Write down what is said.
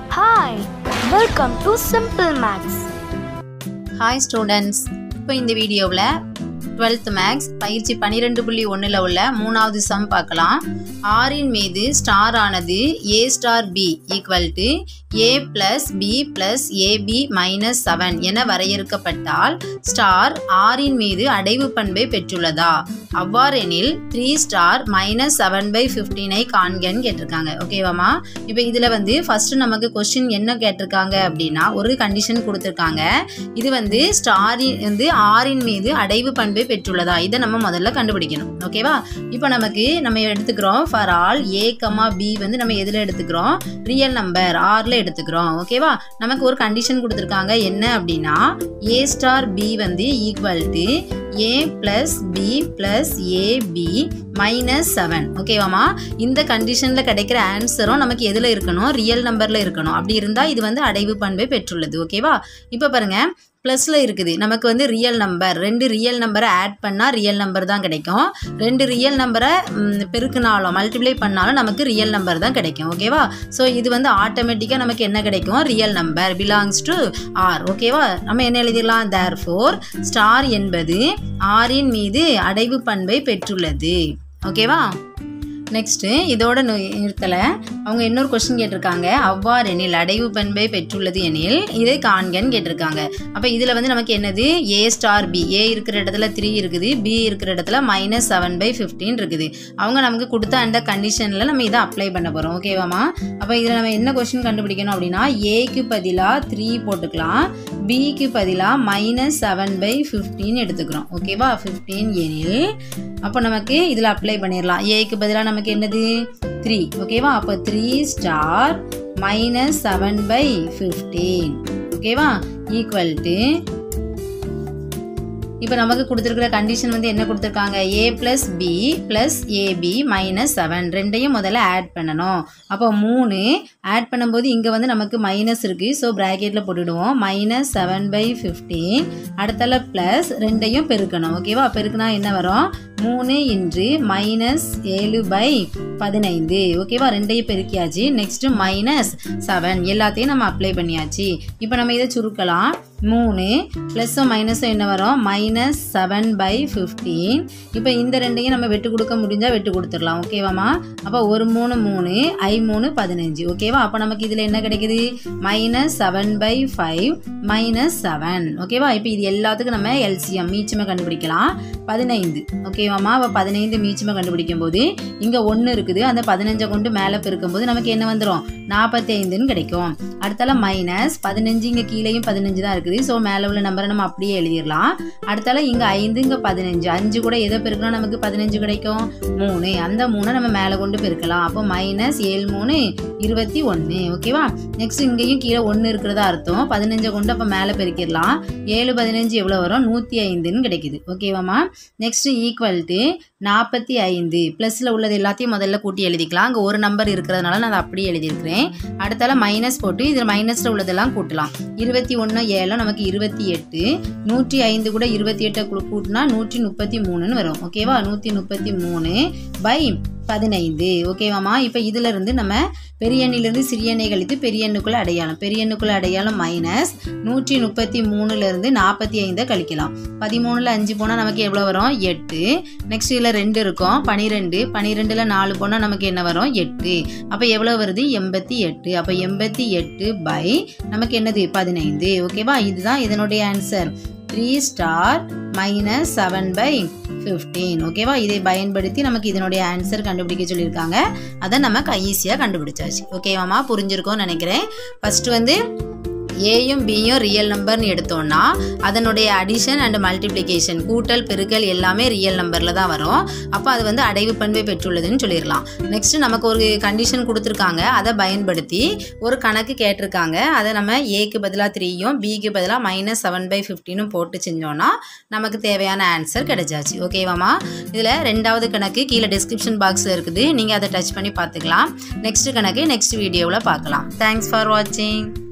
Hi, welcome to Simple Maths. Hi students இப்போ இந்த வீடியோவில் டுவெல்த் மேக்ஸ் பயிற்சி பன்னிரெண்டு புள்ளி ஒன்றில் உள்ள மூணாவது சம் பார்க்கலாம் ஆரின் மீது ஸ்டார் ஆனது A star B equal to A plus B plus A B minus seven என வரையறுக்கப்பட்டால் ஸ்டார் ஆரின் மீது அடைவு பண்பை பெற்றுள்ளதா அவ்வாறெனில் three star minus seven by ஃபிஃப்டீனை காண்கன்னு கேட்டிருக்காங்க ஓகேவாமா இப்போ இதில் வந்து ஃபர்ஸ்ட் நமக்கு கொஸ்டின் என்ன கேட்டிருக்காங்க அப்படின்னா ஒரு கண்டிஷன் கொடுத்துருக்காங்க இது வந்து ஸ்டாரின் வந்து ஆரின் மீது அடைவு பண்பை பெற்றுள்ளதா இதை நம்ம முதல்ல கண்டுபிடிக்கணும் ஓகேவா இப்போ நமக்கு நம்ம எடுத்துக்கிறோம் for all A comma B வந்து நம்ம எதில் எடுத்துக்கிறோம் ரியல் நம்பர் ஆரில் எடுத்துக்கிறோம் ஓகேவா நமக்கு ஒரு கண்டிஷன் கொடுத்துருக்காங்க என்ன அப்படின்னா ஏ ஸ்டார் பி வந்து equal to A plus B plus A B minus seven ஓகேவாமா இந்த கண்டிஷனில் கிடைக்கிற ஆன்சரும் நமக்கு எதில் இருக்கணும் ரியல் நம்பரில் இருக்கணும் அப்படி இருந்தால் இது வந்து அடைவு பண்பை பெற்றுள்ளது ஓகேவா இப்போ பாருங்க ப்ளஸில் இருக்குது நமக்கு வந்து ரியல் நம்பர் ரெண்டு ரியல் நம்பரை ஆட் பண்ணால் ரியல் நம்பர் தான் கிடைக்கும் ரெண்டு ரியல் நம்பரை பெருக்குனாலும் மல்டிப்ளை பண்ணாலும் நமக்கு ரியல் நம்பர் தான் கிடைக்கும் ஓகேவா ஸோ இது வந்து ஆட்டோமேட்டிக்காக நமக்கு என்ன கிடைக்கும் real number belongs to R ஓகேவா நம்ம என்ன எழுதிடலாம் தேர் ஃபோர் ஸ்டார் என்பது ஆரின் மீது அடைவு பண்பை பெற்றுள்ளது ஓகேவா நெக்ஸ்ட்டு இதோட நிறுத்தலை அவங்க இன்னொரு கொஸ்டின் கேட்டிருக்காங்க அவ்வாறெனில் அடைவு பண்பை பெற்றுள்ளது எனில் இதை காண்கன்னு கேட்டிருக்காங்க அப்போ இதில் வந்து நமக்கு என்னது ஏ ஸ்டார் பி ஏ இருக்கிற இடத்துல த்ரீ இருக்குது பி இருக்கிற இடத்துல மைனஸ் செவன் பை ஃபிஃப்டீன் இருக்குது அவங்க நமக்கு கொடுத்த அந்த கண்டிஷனில் நம்ம இதை அப்ளை பண்ண போகிறோம் ஓகேவாமா அப்போ இதில் நம்ம என்ன கொஸ்டின் கண்டுபிடிக்கணும் அப்படின்னா ஏக்கு பதிலாக த்ரீ போட்டுக்கலாம் பிக்கு பதிலாக மைனஸ் செவன் பை ஃபிஃப்டீன் எடுத்துக்கிறோம் ஓகேவா ஃபிஃப்டீன் எனில் அப்போ நமக்கு இதில் அப்ளை பண்ணிடலாம் ஏக்கு பதிலாக நமக்கு என்னது த்ரீ ஓகேவா அப்போ three star minus seven by fifteen ஓகேவா ஈக்குவல் டு இப்போ நமக்கு கொடுத்துருக்கிற கண்டிஷன் வந்து என்ன கொடுத்துருக்காங்க A plus B plus A B minus seven ரெண்டையும் முதல்ல ஆட் பண்ணணும் அப்போ மூணு ஆட் பண்ணும்போது இங்கே வந்து நமக்கு மைனஸ் இருக்குது ஸோ ப்ராக்கெட்டில் போட்டுடுவோம் மைனஸ் செவன் பை ஃபிஃப்டீன் அடுத்தால ப்ளஸ் ரெண்டையும் பெருக்கணும் ஓகேவா பெருக்குனா என்ன வரும் மூணு இன்று மைனஸ் ஏழு பை பதினைந்து ஓகேவா ரெண்டையும் பெருக்கியாச்சு நெக்ஸ்ட்டு மைனஸ் செவன் எல்லாத்தையும் நம்ம அப்ளை பண்ணியாச்சு இப்போ நம்ம இதை சுருக்கலாம் மூணு ப்ளஸ்ஸும் மைனஸும் என்ன வரும் மைனஸ் செவன் பை ஃபிஃப்டீன் இப்போ இந்த ரெண்டையும் நம்ம வெட்டு கொடுக்க முடிஞ்சால் வெட்டு கொடுத்துடலாம் ஓகேவாம்மா அப்போ ஒரு மூணு மூணு ஐ மூணு பதினஞ்சு ஓகேவா அப்போ நமக்கு இதில் என்ன கிடைக்குது minus seven by five minus seven ஓகேவா இப்போ இது எல்லாத்துக்கும் நம்ம எல்சிஎம் மீச்சமே கண்டுபிடிக்கலாம் பதினைந்து ஓகேவாம்மா அப்போ பதினைந்து மீச்சமே கண்டுபிடிக்கும் போது இங்கே ஒன்று இருக்குது அந்த பதினஞ்சை கொண்டு மேலே பெருக்கும்போது நமக்கு என்ன வந்துடும் நாற்பத்தி ஐந்துன்னு கிடைக்கும் அடுத்தால மைனஸ் பதினஞ்சு இங்கே கீழேயும் பதினஞ்சு தான் இருக்குது ஸோ மேலே உள்ள நம்பரை நம்ம அப்படியே எழுதிடலாம் அடுத்தால இங்கே ஐந்து இங்கே பதினஞ்சு அஞ்சு கூட எதை பெருக்கினா நமக்கு பதினஞ்சு கிடைக்கும் மூணு அந்த மூணை நம்ம மேலே கொண்டு பெருக்கலாம் அப்போ மைனஸ் ஏழு மூணு இருபத்தி ஒன்று ஓகேவா நெக்ஸ்ட் இங்கேயும் கீழே ஒன்று இருக்கிறதா அர்த்தம் பதினஞ்சை கொண்டு அப்போ மேலே பெருக்கிடலாம் ஏழு பதினஞ்சு எவ்வளோ வரும் நூற்றி ஐந்துன்னு கிடைக்குது ஓகேவாம்மா நெக்ஸ்ட் ஈக்குவல் டு நாற்பத்தி ஐந்து ப்ளஸில் உள்ளது எல்லாத்தையும் முதல்ல கூட்டி எழுதிக்கலாம் அங்கே ஒரு நம்பர் இருக்கிறதுனால நான் அதை அப்படியே எழுதியிருக்கிறேன் அடுத்தால மைனஸ் போட்டு இதில் மைனஸில் உள்ளதெல்லாம் கூட்டலாம் இருபத்தி ஒன்று ஏழு நமக்கு இருபத்தி எட்டு நூற்றி ஐந்து கூட இருபத்தி எட்டை கூட்டினா நூற்றி முப்பத்தி மூணுன்னு வரும் ஓகேவா நூற்றி முப்பத்தி மூணு பை பதினைந்து ஓகேவாம்மா இப்போ இதிலிருந்து நம்ம பெரிய எண்ணிலிருந்து சிறிய எண்ணை கழித்து பெரிய எண்ணுக்குள்ள அடையாளம் பெரிய எண்ணுக்குள்ள அடையாளம் மைனஸ் நூற்றி முப்பத்தி மூணுலேருந்து நாற்பத்தி ஐந்தை கழிக்கலாம் பதிமூணில் அஞ்சு போனால் நமக்கு எவ்வளோ வரும் எட்டு நெக்ஸ்ட் இதில் ரெண்டு இருக்கும் பனிரெண்டு பனிரெண்டில் நாலு போனால் நமக்கு என்ன வரும் எட்டு அப்போ எவ்வளோ வருது எண்பத்தி எட்டு அப்போ எண்பத்தி எட்டு பை நமக்கு என்னது பதினைந்து ஓகேவா இதுதான் இதனுடைய answer three star minus seven by fifteen ஓகேவா இதை பயன்படுத்தி நமக்கு இதனுடைய ஆன்சர் கண்டுபிடிக்க சொல்லியிருக்காங்க அதை நம்ம ஈஸியாக கண்டுபிடிச்சாச்சு ஓகேவாம்மா புரிஞ்சிருக்கோம்னு நினைக்கிறேன் ஃபஸ்ட்டு வந்து ஏயும் பியும் ரியல் நம்பர்னு எடுத்தோம்னா அதனுடைய அடிஷன் அண்ட் மல்டிப்ளிகேஷன் கூட்டல் பெருக்கல் எல்லாமே ரியல் நம்பரில் தான் வரும் அப்போ அது வந்து அடைவு பண்பை பெற்றுள்ளதுன்னு சொல்லிடலாம் நெக்ஸ்ட் நமக்கு ஒரு கண்டிஷன் கொடுத்துருக்காங்க அதை பயன்படுத்தி ஒரு கணக்கு கேட்டிருக்காங்க அதை நம்ம ஏக்கு பதிலாக த்ரீயும் பிக்கு பதிலாக மைனஸ் செவன் பை ஃபிஃப்டினும் போட்டு செஞ்சோன்னா நமக்கு தேவையான ஆன்சர் கிடைச்சாச்சு ஓகேவாம்மா இதில் ரெண்டாவது கணக்கு கீழே டிஸ்கிரிப்ஷன் பாக்ஸில் இருக்குது நீங்கள் அதை டச் பண்ணி பார்த்துக்கலாம் நெக்ஸ்ட் கணக்கு நெக்ஸ்ட் வீடியோவில் பார்க்கலாம் தேங்க்ஸ் ஃபார் வாட்சிங்